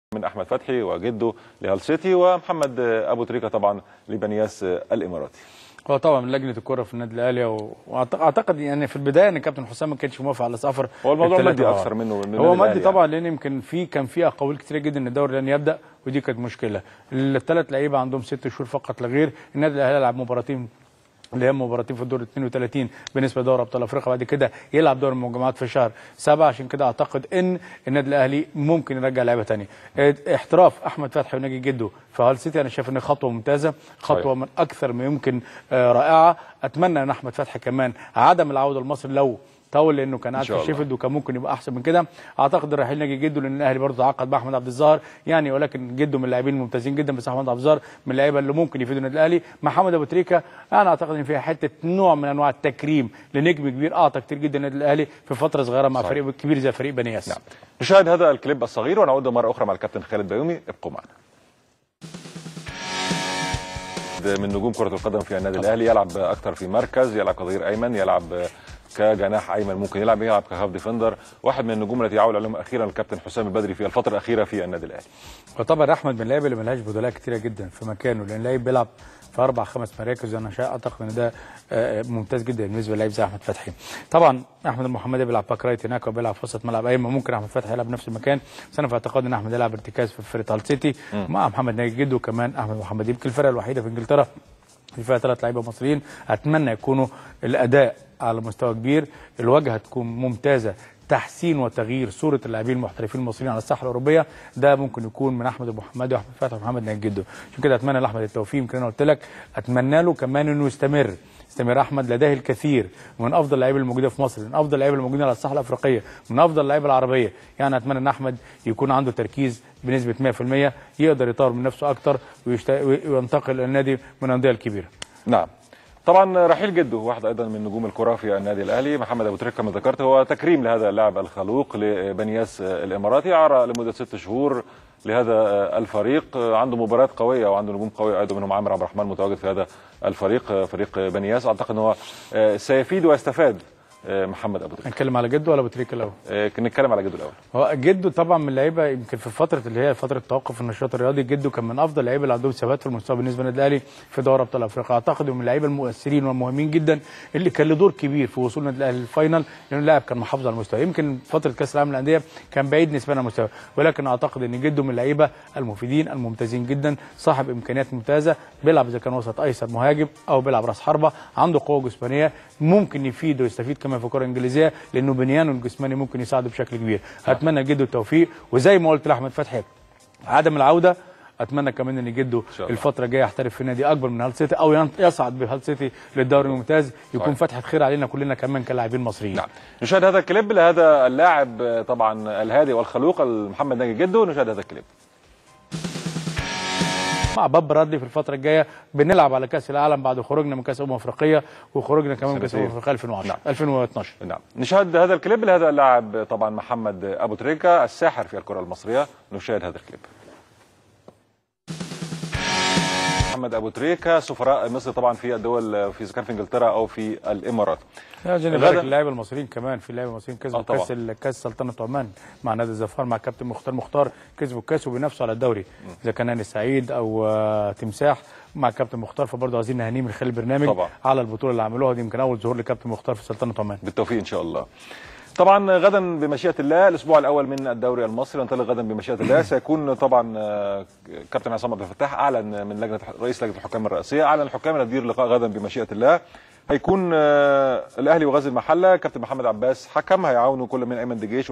من احمد فتحي وجده لهال سيتي ومحمد ابو تريكه طبعا لبنياس الاماراتي هو طبعا من لجنه الكره في النادي الاهلي و- واعتقد يعني في البدايه ان كابتن حسام ما كانش موافق على سفر هو الموضوع الثلاثة مادي مع اكثر بعض. منه من هو النادي مادي الأهلي طبعا لان يمكن في كان في اقاويل كتيره جدا ان الدوري لن يبدا ودي كانت مشكله الثلاث لعيبه عندهم ست شهور فقط لا غير النادي الاهلي لعب مباراتين اللي هي مباراتين في الدور 32 بالنسبه لدوري ابطال افريقيا بعد كده يلعب دوري المجموعات في شهر سبعة عشان كده اعتقد ان النادي الاهلي ممكن يرجع لعيبه ثانيه احتراف احمد فتحي وناجي جده في هال سيتي انا شايف ان خطوه ممتازه خطوه صحيح. من اكثر ما يمكن آه، رائعه اتمنى ان احمد فتحي كمان عدم العوده لمصر لو طول لانه كان قاعد شاء في الله. شيفيلد وكان ممكن يبقى احسن من كده اعتقد الرحيل ناجي جده لان الاهلي برضه تعاقد مع احمد عبد الظاهر يعني ولكن جده من اللاعبين الممتازين جدا بس احمد عبد الظاهر من اللعيبه اللي ممكن يفيدوا النادي الاهلي محمد ابو تريكه انا اعتقد ان فيها حته نوع من انواع التكريم لنجم كبير اعطى كتير جدا النادي الاهلي في فتره صغيره مع صحيح. فريق كبير زي فريق بنياس نعم نشاهد هذا الكليب الصغير ونعود مره اخرى مع الكابتن خالد بيومي ابقوا معنا من نجوم كرة القدم في النادي الأهلي يلعب أكثر في مركز يلعب كظهير أيمن يلعب كجناح أيمن ممكن يلعب يلعب كهاف ديفندر واحد من النجوم التي يعول عليهم أخيرا الكابتن حسام البدري في الفترة الأخيرة في النادي الأهلي وطبعا احمد من اللعيبه اللي ملهاش بدلاء كتيره جدا في مكانه لان لعيب بيلعب في اربع خمس مراكز انا شا- اعتقد ان ده آه، ممتاز جدا بالنسبه للعيب زي احمد فتحي طبعا احمد المحمدي بيلعب باك رايت هناك وبيلعب في وسط ملعب ايمن ممكن احمد فتحي يلعب نفس المكان بس انا في اعتقادي ان احمد يلعب ارتكاز في فرقه هال سيتي مع محمد ناجي جده وكمان احمد محمد يمكن الفرقه الوحيده في انجلترا اللي فيها ثلاث لعيبه مصريين اتمنى يكونوا الاداء على مستوى كبير الواجهه هتكون ممتازه تحسين وتغيير صوره اللاعبين المحترفين المصريين على الساحه الاوروبيه ده ممكن يكون من احمد ابو محمد واحمد فتحي ومحمد ناجي جده عشان كده اتمنى لاحمد التوفيق يمكن انا قلت لك اتمنى له كمان انه يستمر يستمر احمد لديه الكثير من افضل اللعيبه الموجوده في مصر من افضل اللعيبه الموجودين على الساحه الافريقيه من افضل اللعيبه العربيه يعني اتمنى ان احمد يكون عنده تركيز بنسبه 100% يقدر يطور من نفسه اكتر ويشت... وينتقل الى النادي من الانديه الكبيره نعم طبعا رحيل جده واحد ايضا من نجوم الكره في النادي الاهلي محمد ابو تريكه كما ذكرت هو تكريم لهذا اللاعب الخلوق لبنياس الاماراتي عار لمده ست شهور لهذا الفريق عنده مباريات قويه وعنده نجوم قويه ايضا منهم عامر عبد الرحمن متواجد في هذا الفريق فريق بنياس اعتقد ان هو سيفيد ويستفاد محمد ابو تريكه نتكلم على جده ولا ابو تريكه الاول نتكلم على جده الاول هو جده طبعا من اللعيبه يمكن في فتره اللي هي فتره توقف النشاط الرياضي جده كان من افضل اللعيبه اللي عندهم ثبات في المستوى بالنسبه للنادي الاهلي في دوري ابطال افريقيا اعتقد انه من اللعيبه المؤثرين والمهمين جدا اللي كان له دور كبير في وصول النادي الاهلي للفاينل لانه اللاعب كان محافظ على المستوى يمكن فتره كاس العالم للانديه كان بعيد نسبيا عن المستوى ولكن اعتقد ان جده من اللعيبه المفيدين الممتازين جدا صاحب امكانيات ممتازه بيلعب اذا كان وسط ايسر مهاجم او بيلعب راس حربه عنده قوه جسمانيه ممكن يفيد ويستفيد كمان في الكره الانجليزيه لانه بنيانه الجسماني ممكن يساعده بشكل كبير اتمنى جده التوفيق وزي ما قلت لاحمد فتحي عدم العوده اتمنى كمان ان جده شاء الله. الفتره الجايه يحترف في نادي اكبر من هال سيتي او ين- يصعد بهال سيتي للدوري الممتاز يكون صحيح. فتحه خير علينا كلنا كمان كلاعبين مصريين نعم نشاهد هذا الكليب لهذا اللاعب طبعا الهادي والخلوق محمد ناجي جده نشاهد هذا الكليب مع باب برادلي في الفتره الجايه بنلعب على كاس العالم بعد خروجنا من كاس امم افريقيا وخروجنا كمان من كاس امم سنتين. افريقيا 2010 نعم. 2012 نعم نشاهد هذا الكليب لهذا اللاعب طبعا محمد ابو تريكه الساحر في الكره المصريه نشاهد هذا الكليب محمد ابو تريكه سفراء مصر طبعا في الدول في اذا كان في انجلترا او في الامارات يا جاني غدا- بارك اللعيبه المصريين كمان في لعيبه مصريين كسبوا آه طبعا. كاس ال- كاس سلطنه عمان مع نادي الزفار مع كابتن مختار مختار كسبوا الكاس وبينافسوا على الدوري اذا كان هاني سعيد او آه، تمساح مع كابتن مختار فبرضه عايزين نهنيه من خلال البرنامج طبعا. على البطوله اللي عملوها دي يمكن اول ظهور لكابتن مختار في سلطنه عمان بالتوفيق ان شاء الله طبعا غدا بمشيئه الله الاسبوع الاول من الدوري المصري ينطلق غدا بمشيئه الله سيكون طبعا آه، كابتن عصام عبد الفتاح اعلن من لجنه رئيس لجنه الحكام الرئاسيه اعلن الحكام اللي هتدير لقاء غدا بمشيئه الله هيكون آه، الاهلي وغزل المحله كابتن محمد عباس حكم هيعاونوا كل من ايمن دجيش